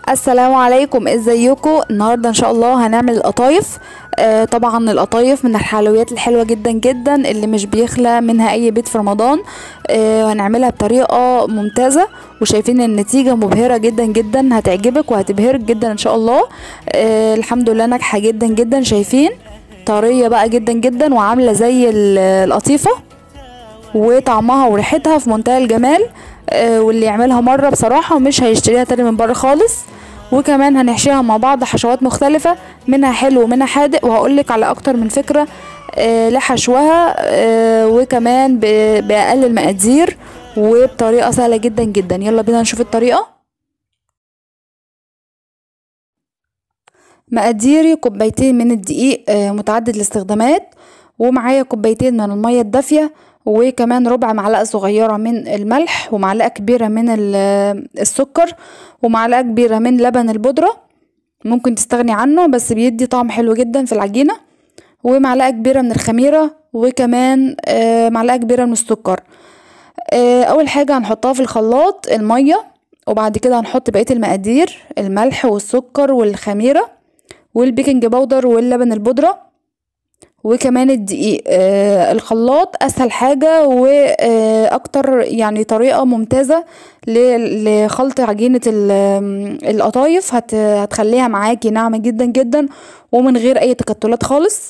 السلام عليكم ازيكم النهارده ان شاء الله هنعمل القطايف آه طبعا القطايف من الحلويات الحلوه جدا جدا اللي مش بيخلى منها اي بيت في رمضان آه هنعملها بطريقه ممتازه وشايفين النتيجه مبهره جدا جدا هتعجبك وهتبهرك جدا ان شاء الله آه الحمد لله ناجحه جدا جدا شايفين طريه بقى جدا جدا وعامله زي ال- القطيفه وطعمها وريحتها في منتهى الجمال آه، واللي يعملها مرة بصراحة مش هيشتريها تاني من بره خالص وكمان هنحشيها مع بعض حشوات مختلفة منها حلو ومنها حادق وهقولك على أكتر من فكرة آه، لحشوها آه، وكمان ب- بأقل المقادير وبطريقة سهلة جدا جدا يلا بينا نشوف الطريقة مقاديري كوبايتين من الدقيق آه، متعدد الاستخدامات ومعايا كوبايتين من المية الدافية وكمان ربع معلقة صغيرة من الملح ومعلقة كبيرة من ال- السكر ومعلقة كبيرة من لبن البودرة ممكن تستغني عنه بس بيدي طعم حلو جدا في العجينة ومعلقة كبيرة من الخميرة وكمان آه، معلقة كبيرة من السكر آه، أول حاجة هنحطها في الخلاط المية وبعد كده هنحط بقية المقادير الملح والسكر والخميرة والبيكنج باودر واللبن البودرة وكمان الدقيق آه الخلاط اسهل حاجة واكتر يعني طريقة ممتازة ل- لخلط عجينة ال- القطايف هت هتخليها معاكي ناعمة جدا جدا ومن غير اي تكتلات خالص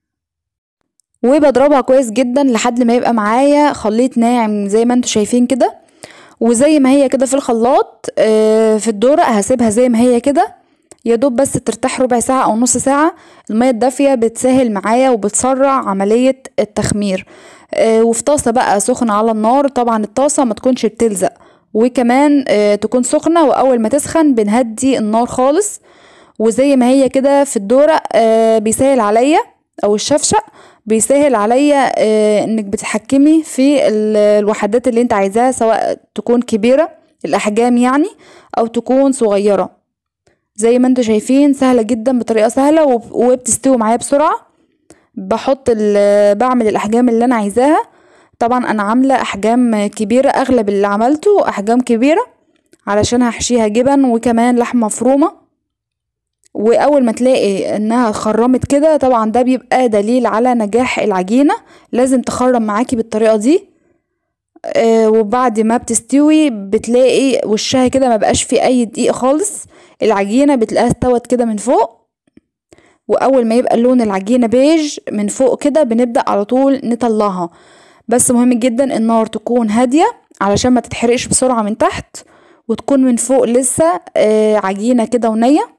وبضربها كويس جدا لحد ما يبقى معايا خليط ناعم زي ما انتوا شايفين كده وزي ما هي كده في الخلاط آه، في الدورق هسيبها زي ما هي كده يا دوب بس ترتاح ربع ساعة أو نص ساعة المية الدافية بتسهل معايا وبتسرع عملية التخمير آه، وفي طاسة بقى سخنة على النار طبعا الطاسة ما تكونش بتلزق وكمان آه، تكون سخنة وأول ما تسخن بنهدي النار خالص وزي ما هي كده في الدورق آه، بيسهل عليا أو الشفشق بيسهل عليا آه، انك بتتحكمي في ال- الوحدات اللي انت عايزاها سواء تكون كبيرة الأحجام يعني أو تكون صغيرة زي ما انتوا شايفين سهلة جدا بطريقة سهلة وب- وبتستوي معايا بسرعة بحط ال- بعمل الأحجام اللي أنا عايزاها طبعا أنا عاملة أحجام كبيرة أغلب اللي عملته أحجام كبيرة علشان هحشيها جبن وكمان لحمة مفرومة وأول ما تلاقي إنها خرمت كده طبعا ده بيبقى دليل على نجاح العجينة لازم تخرم معاكي بالطريقة دي آه، وبعد ما بتستوي بتلاقي وشها كده ما بقاش فيه اي دقيق خالص العجينة بتلاقيها استوت كده من فوق واول ما يبقى لون العجينة بيج من فوق كده بنبدأ على طول نطلعها بس مهم جدا النار تكون هادية علشان ما تتحرقش بسرعة من تحت وتكون من فوق لسه آه، عجينة كده ونية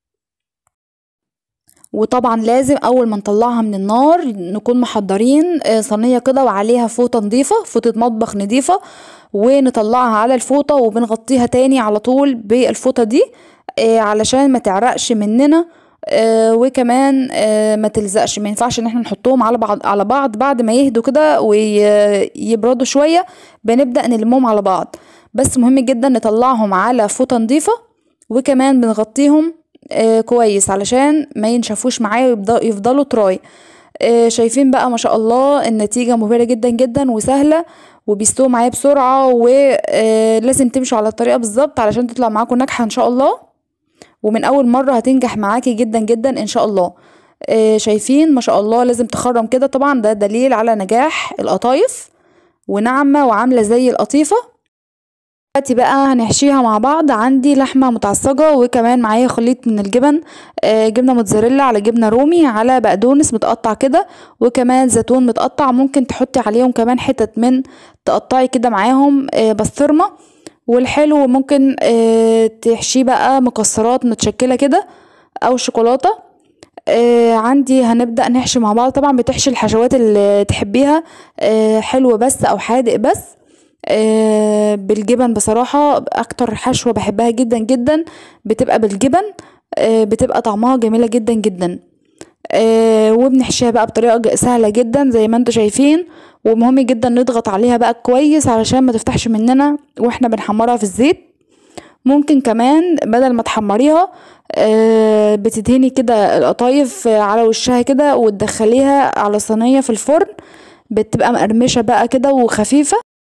وطبعا لازم اول ما نطلعها من النار نكون محضرين آه، صينيه كده وعليها فوطه نظيفه فوطه مطبخ نظيفه ونطلعها على الفوطه وبنغطيها تاني على طول بالفوطه دي آه، علشان ما تعرقش مننا آه، وكمان آه، ما تلزقش ما ينفعش ان احنا نحطهم على بعض على بعض بعد ما يهدوا كده ويبردوا شويه بنبدا نلمهم على بعض بس مهم جدا نطلعهم على فوطه نظيفه وكمان بنغطيهم آه كويس علشان ما ينشفوش معايا ويفضلوا يفضلوا تراي آه شايفين بقى ما شاء الله النتيجة مبهرة جدا جدا وسهلة وبيستووا معايا بسرعة ولازم تمشوا على الطريقة بالظبط علشان تطلع معاكم ناجحة ان شاء الله ومن اول مرة هتنجح معاكي جدا جدا ان شاء الله آه شايفين ما شاء الله لازم تخرم كده طبعا ده دليل على نجاح القطايف وناعمة وعاملة زي القطيفة دلوقتي بقى هنحشيها مع بعض عندي لحمة متعصجة وكمان معايا خليط من الجبن آه، جبنة موتزاريلا على جبنة رومي على بقدونس متقطع كده وكمان زيتون متقطع ممكن تحطي عليهم كمان حتت من تقطعي كده معاهم آه، بسطرمة والحلو ممكن آه، تحشيه بقى مكسرات متشكلة كده أو شوكولاتة آه عندي هنبدأ نحشي مع بعض طبعا بتحشي الحشوات اللي تحبيها آه حلو بس أو حادق بس آه بالجبن بصراحة أكتر حشوة بحبها جدا جدا بتبقى بالجبن آه بتبقى طعمها جميلة جدا جدا آه وبنحشيها بقى بطريقة ج- سهلة جدا زي ما انتوا شايفين ومهم جدا نضغط عليها بقى كويس علشان ما تفتحش مننا واحنا بنحمرها في الزيت ممكن كمان بدل ما تحمريها آه، بتدهني كده القطايف على وشها كده وتدخليها على صينية في الفرن بتبقى مقرمشة بقى كده وخفيفة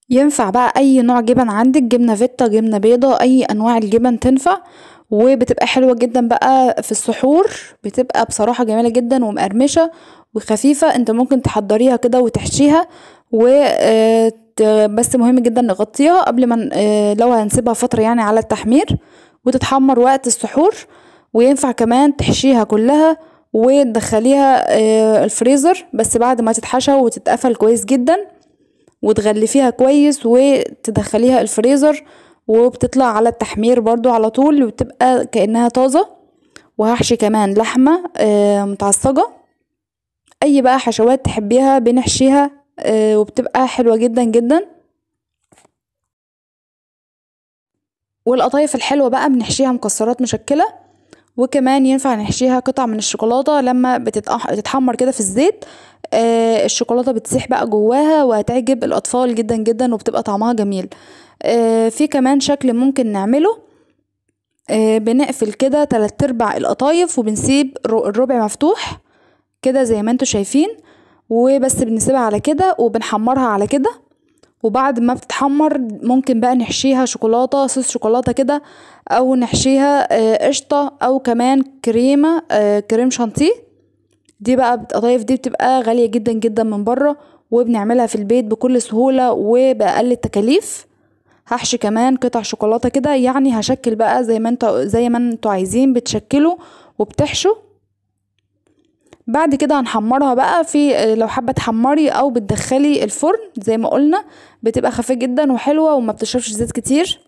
ينفع بقى اي نوع جبن عندك جبنه فيتا جبنه بيضه اي انواع الجبن تنفع وبتبقى حلوه جدا بقى في السحور بتبقى بصراحه جميله جدا ومقرمشه وخفيفه انت ممكن تحضريها كده وتحشيها و آه، ت- بس مهم جدا نغطيها قبل ما ن- آه، لو هنسيبها فتره يعني على التحمير وتتحمر وقت السحور وينفع كمان تحشيها كلها وتدخليها آه، الفريزر بس بعد ما تتحشى وتتقفل كويس جدا وتغلفيها كويس وتدخليها الفريزر وبتطلع على التحمير برضو على طول وبتبقى كأنها طازة وهحشي كمان لحمة آه، متعصجة أي بقى حشوات تحبيها بنحشيها آه، وبتبقى حلوة جدا جدا والقطايف الحلوة بقى بنحشيها مكسرات مشكلة وكمان ينفع نحشيها قطع من الشوكولاتة لما بتتأح- بتتحمر كده في الزيت آه الشوكولاتة بتسيح بقى جواها وهتعجب الأطفال جدا جدا وبتبقى طعمها جميل آه في كمان شكل ممكن نعمله آه بنقفل كده تلات ارباع القطايف وبنسيب رو- الربع مفتوح كده زي ما انتوا شايفين وبس بنسيبها على كده وبنحمرها على كده وبعد ما بتتحمر ممكن بقى نحشيها شوكولاتة صوص شوكولاتة كده او نحشيها آه، قشطة او كمان كريمة آه، كريم شانتيه دي بقى القطايف دي بتبقى غالية جدا جدا من بره وبنعملها في البيت بكل سهولة وبأقل التكاليف هحشي كمان قطع شوكولاتة كده يعني هشكل بقى زي ما انتوا زي ما انتوا عايزين بتشكلوا وبتحشوا بعد كده هنحمرها بقى في لو حابة تحمري او بتدخلي الفرن زي ما قلنا بتبقى خفيفة جدا وحلوة وما بتشربش زيت كتير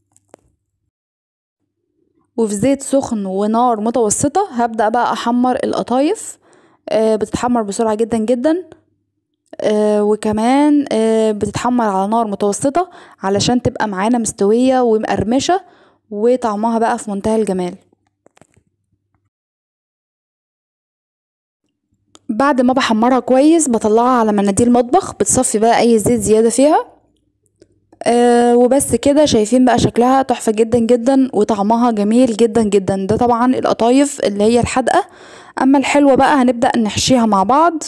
وفي زيت سخن ونار متوسطة هبدأ بقى أحمر القطايف آه، بتتحمر بسرعة جدا جدا آه، وكمان آه، بتتحمر على نار متوسطة علشان تبقى معانا مستوية ومقرمشة وطعمها بقى في منتهى الجمال بعد ما بحمرها كويس بطلعها على مناديل مطبخ بتصفي بقى اي زيت زيادة فيها آه وبس كده شايفين بقى شكلها تحفة جدا جدا وطعمها جميل جدا جدا ده طبعا القطايف اللي هي الحادقة اما الحلوة بقى هنبدأ نحشيها مع بعض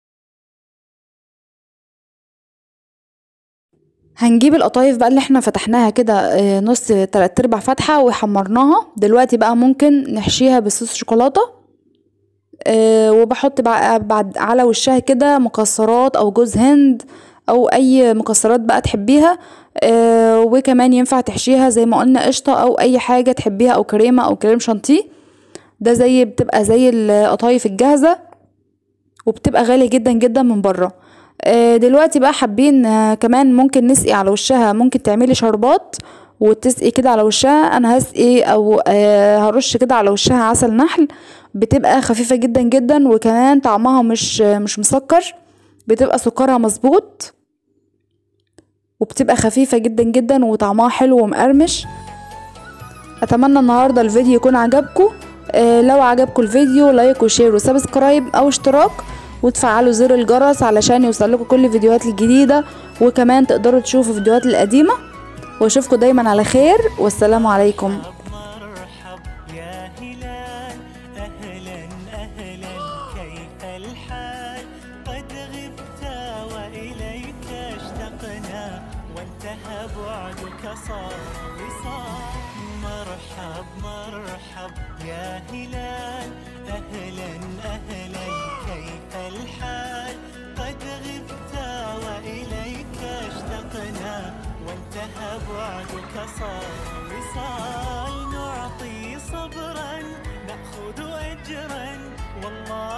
هنجيب القطايف بقى اللي احنا فتحناها كده آه، نص تلات ارباع فتحة وحمرناها دلوقتي بقى ممكن نحشيها بصوص شوكولاتة آه، وبحط بقى بعد على وشها كده مكسرات او جوز هند او اي مكسرات بقى تحبيها آه، وكمان ينفع تحشيها زي ما قلنا قشطة او اي حاجة تحبيها او كريمة او كريم شانتيه ده زي بتبقى زي القطايف الجاهزة وبتبقى غالية جدا جدا من بره آه، دلوقتي بقى حابين آه، كمان ممكن نسقي على وشها ممكن تعملي شربات وتسقي كده على وشها انا هسقي او آه، هرش كده على وشها عسل نحل بتبقى خفيفة جدا جدا وكمان طعمها مش مش مسكر بتبقى سكرها مظبوط وبتبقى خفيفة جدا جدا وطعمها حلو ومقرمش اتمنى النهاردة الفيديو يكون عجبكم آه لو عجبكم الفيديو لايك وشير وسبسكرايب او اشتراك وتفعلوا زر الجرس علشان يوصلكوا كل الفيديوهات الجديدة وكمان تقدروا تشوفوا الفيديوهات القديمة واشوفكم دايما على خير والسلام عليكم مرحب يا هلال أهلا أهلا كيف الحال قد غبت وإليك اشتقنا وانتهى بعدك صار وصال مرحب مرحب يا هلال أهلا أهلا كيف الحال قد غبت وإليك اشتقنا وانتهى بعدك صار وصال نعطي صبرا نأخذ أجرا والله